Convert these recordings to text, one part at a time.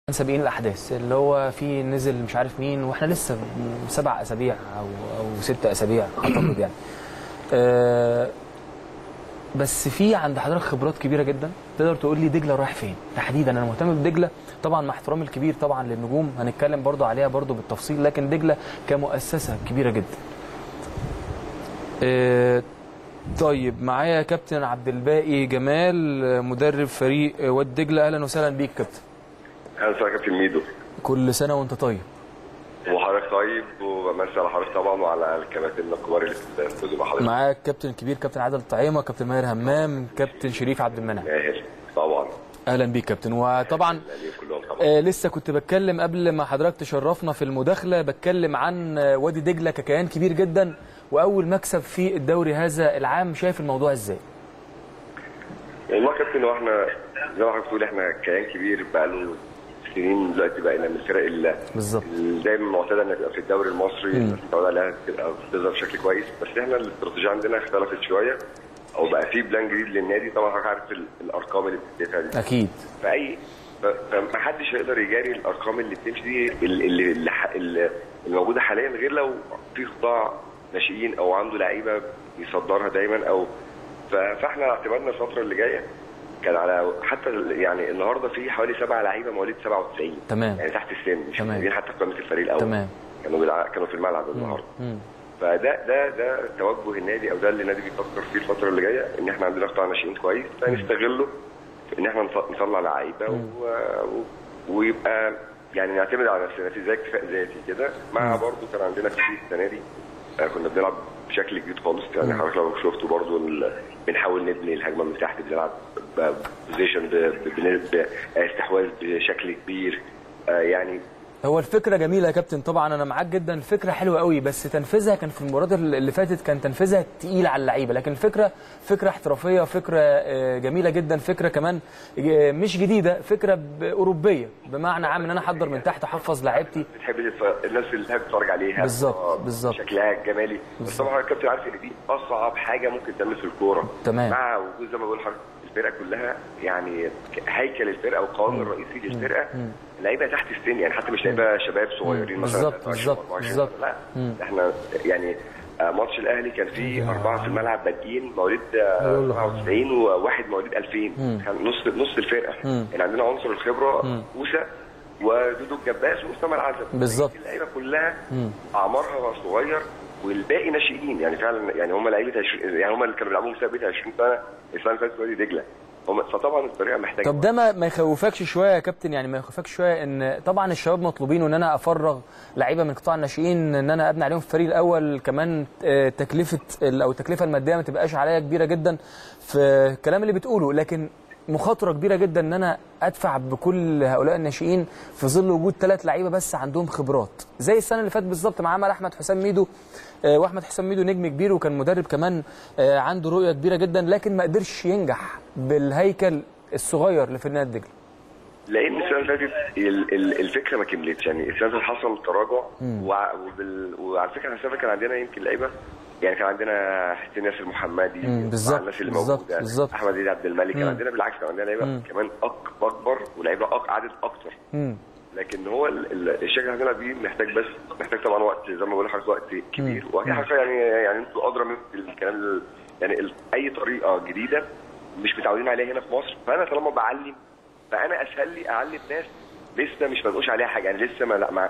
سابقين الاحداث اللي هو في نزل مش عارف مين واحنا لسه سبع اسابيع او او ست اسابيع اعتقد يعني أه بس في عند حضرتك خبرات كبيره جدا تقدر تقول لي دجله رايح فين تحديدا انا مهتم بدجله طبعا مع احترامي الكبير طبعا للنجوم هنتكلم برضو عليها برضو بالتفصيل لكن دجله كمؤسسه كبيره جدا أه طيب معايا كابتن عبد الباقي جمال مدرب فريق واد دجله اهلا وسهلا بيك كابتن اهلا وسهلا كابتن ميدو كل سنه وانت طيب وحضرتك طيب وبمسي على حضرتك طبعا وعلى الكباتن الكبار اللي في الاستوديو مع حضرتك معاك كابتن كبير كابتن عادل طعيمه كابتن ماهر همام كابتن شريف عبد المنعم ماهر طبعا اهلا بيك كابتن وطبعا الأهليين كلهم طبعا آه لسه كنت بتكلم قبل ما حضرتك تشرفنا في المداخله بتكلم عن آه، وادي دجله ككيان كبير جدا واول مكسب في الدوري هذا العام شايف الموضوع ازاي والله يا كابتن هو احنا زي ما حضرتك بتقول احنا كيان كبير بقاله سنين دلوقتي بقينا من الفرق اللي بالظبط اللي دايما معتاده انها تبقى في الدوري المصري الناس متعوده عليها تبقى بتظهر بشكل كويس بس احنا الاستراتيجيه عندنا اختلفت شويه او بقى في بلان جديد للنادي طبعا حضرتك عارف ال- الارقام اللي بتدفع دي اكيد فاي ف- فمحدش هيقدر يجاري الارقام اللي بتمشي دي اللي, اللي, اللي, ح- اللي الموجوده حاليا غير لو في قطاع ناشئين او عنده لعيبه بيصدرها دايما او ف- فاحنا اعتمادنا الفتره اللي جايه كان على حتى ال- يعني النهارده في حوالي سبع لعيبه مواليد 97 تمام. يعني تحت السن مش تمام. موجودين حتى في قائمه الفريق الاول تمام. كانوا بيلع... كانوا في الملعب النهارده مم. فده ده ده توجه النادي او ده اللي النادي بيفكر فيه الفتره اللي جايه ان احنا عندنا قطاع ناشئين كويس فنستغله في ان احنا نط- نطلع لعيبه و... و... ويبقى يعني نعتمد على نفسنا في زي اكتفاء ذاتي كده مع برضه كان عندنا في السنه دي آه، كنا بنلعب بشكل جديد خالص يعني حضرتك لو شفتوا برضه ال... بنحاول نبني الهجمه من تحت بنلعب بوزيشن باستحواذ بشكل كبير آه، يعني هو الفكره جميله يا كابتن طبعا انا معاك جدا الفكره حلوه قوي بس تنفيذها كان في المباريات اللي فاتت كان تنفيذها تقيل على اللعيبه لكن الفكره فكره احترافيه فكره آه، جميله جدا فكره كمان آه، مش جديده فكره ب- اوروبيه بمعنى عام ان انا احضر من تحت احفظ لعيبتي بتحب تتف- الناس اللي بتحب تتفرج عليها بالظبط، آه، بالظبط. شكلها الجمالي بس طبعا الكابتن عارف ان دي اصعب حاجه ممكن تعمل في الكوره تمام. مع وجود زي ما بقول لحضرتك الفرقه كلها يعني ك- هيكل الفرقه والقوام الرئيسي للفرقه لعيبه تحت السن يعني حتى مش لعيبه شباب صغيرين مثلا بالظبط، 23 بالظبط، 24 بالظبط. لا احنا يعني آه، ماتش الاهلي كان فيه اربعه في الملعب بادئين مواليد آه، 97 وواحد مواليد 2000 كان نص نص الفرقه يعني عندنا عنصر الخبره موسى ودودو الجباس واسامه العزب بالظبط. اللعيبه كلها اعمارها صغير والباقي ناشئين يعني فعلا يعني هم لعيبه 20 يعني هم اللي كانوا بيلعبوا مسابقه 20 سنه السنه اللي فاتت في وادي دجله هم فطبعا الطريقه محتاجه طب ده ما ما يخوفكش شويه يا كابتن يعني ما يخوفكش شويه ان طبعا الشباب مطلوبين وان انا افرغ لعيبه من قطاع الناشئين ان انا ابني عليهم في الفريق الاول كمان آه، تكلفه ال- او التكلفه الماديه ما تبقاش عليا كبيره جدا في الكلام اللي بتقوله لكن مخاطره كبيره جدا ان انا ادفع بكل هؤلاء الناشئين في ظل وجود ثلاث لعيبه بس عندهم خبرات زي السنه اللي فاتت بالظبط مع عمل احمد حسام ميدو آه، واحمد حسام ميدو نجم كبير وكان مدرب كمان آه، عنده رؤيه كبيره جدا لكن ما قدرش ينجح بالهيكل الصغير اللي في النادي دجله لان السنه اللي فاتت ال- ال- الفكره ما كملتش يعني السنه اللي فاتت حصل تراجع وع- وبال... وعلى فكره احنا السنه اللي فاتت كان عندنا يمكن لعيبه يعني كان عندنا حسين ياسر محمدي مم، بالظبط، مع الناس اللي بالظبط، موجوده بالظبط. احمد عيد عبد الملك كان عندنا بالعكس كان عندنا لعيبه كمان أك- اكبر ولعيبه أك... عدد اكتر مم. لكن هو ال- ال- الشكل اللي هنلعب بيه محتاج بس محتاج طبعا وقت زي ما بقول لحضرتك وقت كبير وهي حاجه يعني يعني انتوا ادرى من الكلام ال- يعني ال- اي طريقه جديده مش متعودين عليها هنا في مصر فانا طالما بعلم فانا اسهل لي اعلم ناس لسه مش منقوش عليها حاجه يعني لسه ما لا ما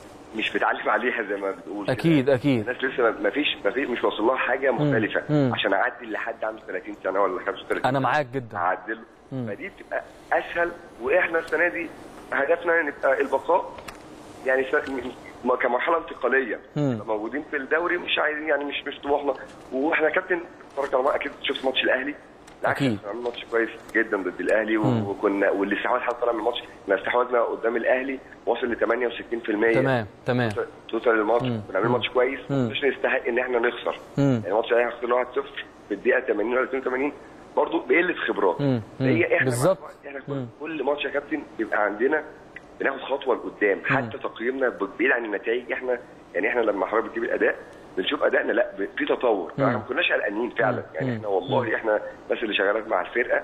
مش متعلم عليها زي ما بتقول كده. اكيد اكيد الناس لسه ما- ما فيش ما فيش مش واصل لها حاجه مختلفه مم. عشان اعدل لحد عنده 30 سنه ولا 35 انا معاك جدا اعدله فدي بتبقى اسهل واحنا السنه دي هدفنا نبقى البقاء يعني س- م- كمرحله انتقاليه مم. نبقى موجودين في الدوري مش عايزين يعني مش مش طموحنا واحنا كابتن اتفرجت على اكيد شفت ماتش الاهلي بالعكس، أكيد. إحنا عملنا ماتش كويس جدا ضد الاهلي و- وكنا والاستحواذ حتى طلع من الماتش احنا استحواذنا قدام الاهلي وصل ل 68% تمام تمام توتال الماتش كنا عاملين ماتش كويس مش نستحق ان احنا نخسر مم. يعني الماتش الاهلي خسرنا 1-0 في الدقيقه 80 ولا 82 برضه بقله خبرات مم. هي احنا بالظبط. مع الوقت احنا كل, كل ماتش يا كابتن بيبقى عندنا بناخد خطوه لقدام حتى تقييمنا بعيد عن النتائج احنا يعني احنا لما حضرتك بتجيب الاداء بنشوف ادائنا لا ب- في تطور فاحنا ما كناش قلقانين فعلا يعني احنا والله احنا الناس اللي شغالات مع الفرقه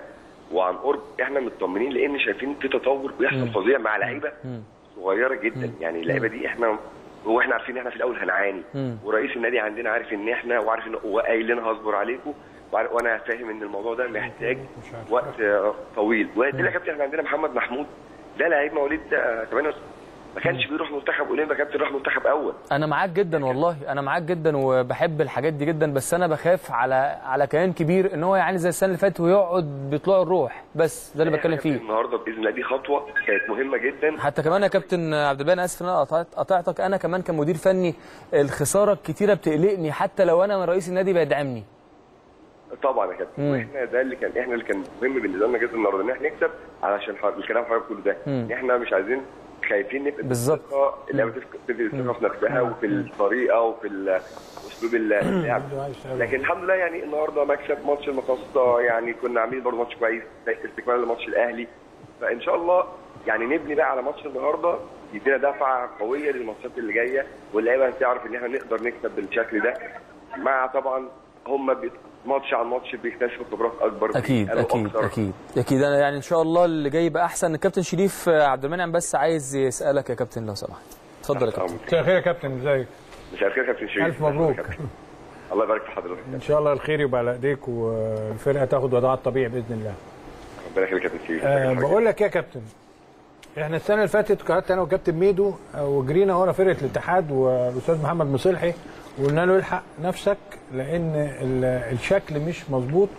وعن قرب احنا مطمنين لان شايفين في تطور بيحصل فظيع مع لعيبه صغيره جدا يعني اللعيبه دي احنا هو احنا عارفين ان احنا في الاول هنعاني ورئيس النادي عندنا عارف ان احنا وعارف ان هو قايل لنا هصبر عليكم وعارف- وانا فاهم ان الموضوع ده محتاج وقت آه، طويل وقلت لك يا كابتن احنا عندنا محمد محمود ده لعيب مواليد آه، 98 ما كانش بيروح منتخب اولمبي كابتن راح منتخب اول انا معاك جدا والله انا معاك جدا وبحب الحاجات دي جدا بس انا بخاف على على كيان كبير ان هو يعني زي السنه اللي فاتت ويقعد بيطلع الروح بس ده اللي بتكلم إحنا فيه النهارده باذن الله دي خطوه كانت مهمه جدا حتى كمان يا كابتن عبد الباقي انا اسف ان انا قطعت- قطعتك انا كمان كمدير فني الخساره الكتيره بتقلقني حتى لو انا من رئيس النادي بيدعمني طبعا يا كابتن مم. واحنا ده اللي كان احنا اللي كان مهم بالنسبه لنا جدا النهارده ان احنا نكسب علشان حر- الكلام حضرتك كله ده ان احنا مش عايزين خايفين نبقى بالظبط. الثقة، اللعبه تفك- تبتدي الثقه في نفسها وفي الطريقه وفي ال- اسلوب اللعب لكن الحمد لله يعني النهارده مكسب ماتش المقاصه يعني كنا عاملين برضه ماتش كويس استكمال لماتش الاهلي فان شاء الله يعني نبني بقى على ماتش النهارده يدينا دفعه قويه للماتشات اللي جايه واللعيبه هتعرف ان احنا نقدر نكسب بالشكل ده مع طبعا هم بي- ماتش عن ماتش بيكتسبوا خبرات اكبر اكيد بيسألوا اكيد أكتر. اكيد اكيد انا يعني ان شاء الله اللي جاي يبقى احسن الكابتن شريف عبد المنعم بس عايز يسالك يا كابتن لو سمحت اتفضل يا كابتن مساء الخير يا كابتن ازيك مساء الخير يا كابتن شريف الف مبروك الله يبارك في حضرتك ان شاء الله الخير يبقى على ايديك والفرقه تاخد وضعها الطبيعي باذن الله ربنا يخليك يا كابتن شريف أه بقول لك يا كابتن احنا السنه اللي فاتت قعدت انا وكابتن ميدو آه، وجرينا ورا فرقه الاتحاد والاستاذ محمد مصلحي وقلنا له الحق نفسك لان ال- الشكل مش مظبوط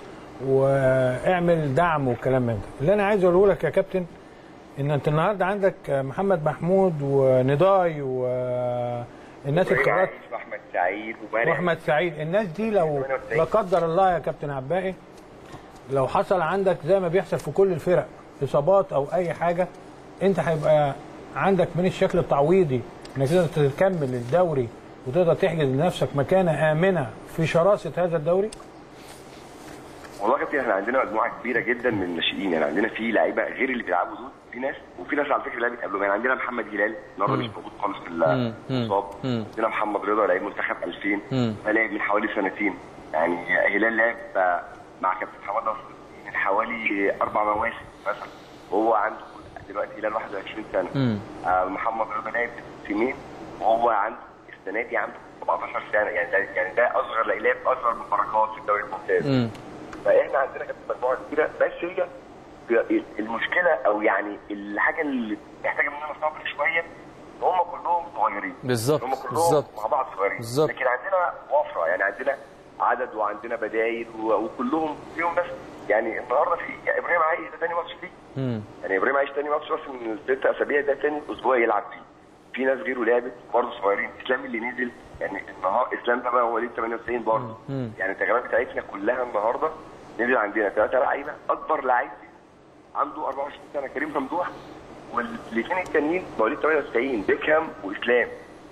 واعمل دعم وكلام من ده اللي انا عايز اقوله لك يا كابتن ان انت النهارده عندك محمد محمود ونضاي والناس الخبرات واحمد سعيد ومانع واحمد سعيد الناس دي لو لا قدر الله يا كابتن عباقي لو حصل عندك زي ما بيحصل في كل الفرق اصابات او اي حاجه انت هيبقى عندك من الشكل التعويضي انك تقدر تكمل الدوري وتقدر تحجز لنفسك مكانه امنه في شراسه هذا الدوري والله يا كابتن احنا عندنا مجموعه كبيره جدا من الناشئين يعني عندنا في لعيبه غير اللي بيلعبوا دول في ناس وفي ناس على فكره لعبت قبلهم يعني عندنا محمد هلال النهارده مش موجود خالص في المصاب عندنا محمد رضا لعيب منتخب 2000 ده لعب من حوالي سنتين يعني هلال لعب آه، مع كابتن حماد نصر من حوالي اربع مواسم مثلا وهو عنده دلوقتي هلال 21 سنه آه، محمد رضا لعب سنين وهو عنده السنه دي عنده 17 سنه يعني ده يعني ده اصغر لعيب اصغر من بركات في الدوري الممتاز فاحنا عندنا كانت مجموعه كبيره بس هي في المشكله او يعني الحاجه اللي محتاجه مننا صبر شويه ان هم كلهم صغيرين بالظبط، هم كلهم بالظبط. مع بعض صغيرين بالظبط. لكن عندنا وفره يعني عندنا عدد وعندنا بدايل و- وكلهم فيهم ناس يعني النهارده في ابراهيم عايش ده تاني ماتش فيه يعني ابراهيم عايش تاني ماتش بس من الست اسابيع ده تاني اسبوع يلعب فيه في ناس غيره لعبت برضه صغيرين اسلام اللي نزل يعني النهار اسلام ده بقى مواليد 98 برضه يعني التجربه بتاعتنا كلها النهارده نزل عندنا ثلاثه لعيبه اكبر لعيب عنده 24 سنه كريم ممدوح والاثنين التانيين مواليد 98 بيكهام واسلام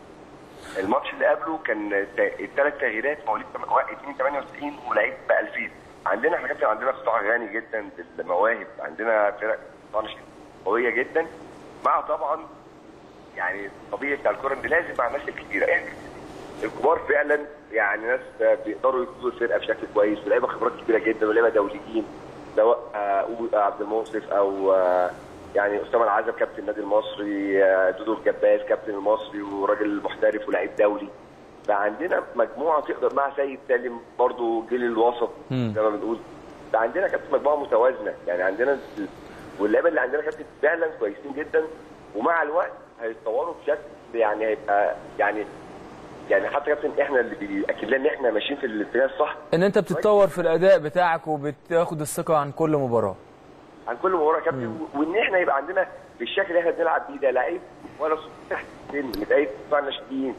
الماتش اللي قبله كان الثلاث تغييرات مواليد 2 98 ولعيب ب 2000 عندنا احنا كابتن عندنا قطاع غني جدا بالمواهب عندنا فرق قطاع ناشئين قويه جدا مع طبعا يعني الطبيعي بتاع الكوره ان لازم مع الناس الكبيره يعني الكبار فعلا يعني ناس بيقدروا يفوزوا الفرقه بشكل كويس ولاعيبه خبرات كبيره جدا ولاعيبه دوليين سواء آه، عبد المنصف او آه، يعني اسامه العزب كابتن النادي المصري آه، دودو الجباس كابتن المصري وراجل محترف ولاعيب دولي فعندنا مجموعه تقدر مع سيد سالم برضو جيل الوسط زي ما بنقول فعندنا كابتن مجموعه متوازنه يعني عندنا ال- واللعيبه اللي عندنا كابتن فعلا كويسين جدا ومع الوقت هيتطوروا بشكل يعني هيبقى يعني يعني حتى كابتن احنا اللي بيأكد لنا ان احنا ماشيين في الاتجاه الصح ان انت بتتطور في الاداء بتاعك وبتاخد الثقه عن كل مباراه عن كل مباراه يا كابتن وان احنا يبقى عندنا بالشكل اللي احنا بنلعب بيه ده لعيب ولا صوت تحت السن متقيد بتاع الناشئين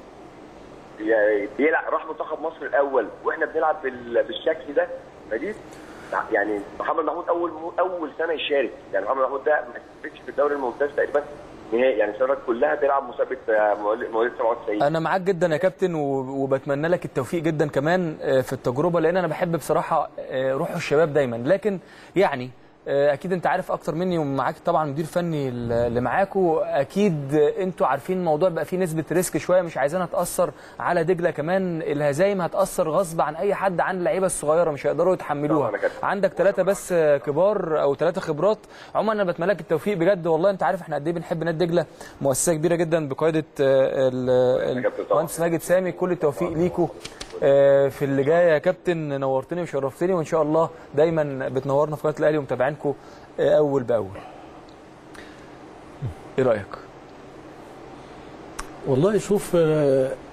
يعني بيلعب راح منتخب مصر الاول واحنا بنلعب بال- بالشكل ده فدي يعني محمد محمود اول اول سنه يشارك يعني محمد محمود ده ما شاركش في الدوري الممتاز تقريبا نهائي يعني السنوات كلها بيلعب مسابقه آه، مواليد مواليد 97 انا معاك جدا يا كابتن و- وبتمنى لك التوفيق جدا كمان آه، في التجربه لان انا بحب بصراحه آه، روح الشباب دايما لكن يعني آه، اكيد انت عارف اكتر مني ومعاك طبعا مدير فني اللي معاكو اكيد انتوا عارفين الموضوع بقى فيه نسبه ريسك شويه مش عايزينها تاثر على دجله كمان الهزايم هتاثر غصب عن اي حد عن اللعيبه الصغيره مش هيقدروا يتحملوها طبعاً يا كابتن. عندك ثلاثه بس آه، كبار او ثلاثه خبرات عموما انا بتمنى لك التوفيق بجد والله انت عارف احنا قد ايه بنحب نادي دجله مؤسسه كبيره جدا بقياده آه، ال- يا كابتن طبعاً. المهندس ماجد سامي كل التوفيق ليكوا آه، في اللي جاي يا كابتن نورتني وشرفتني وان شاء الله دايما بتنورنا في قناه الاهلي ومتابعينكم آه، اول باول ايه رايك والله شوف آه،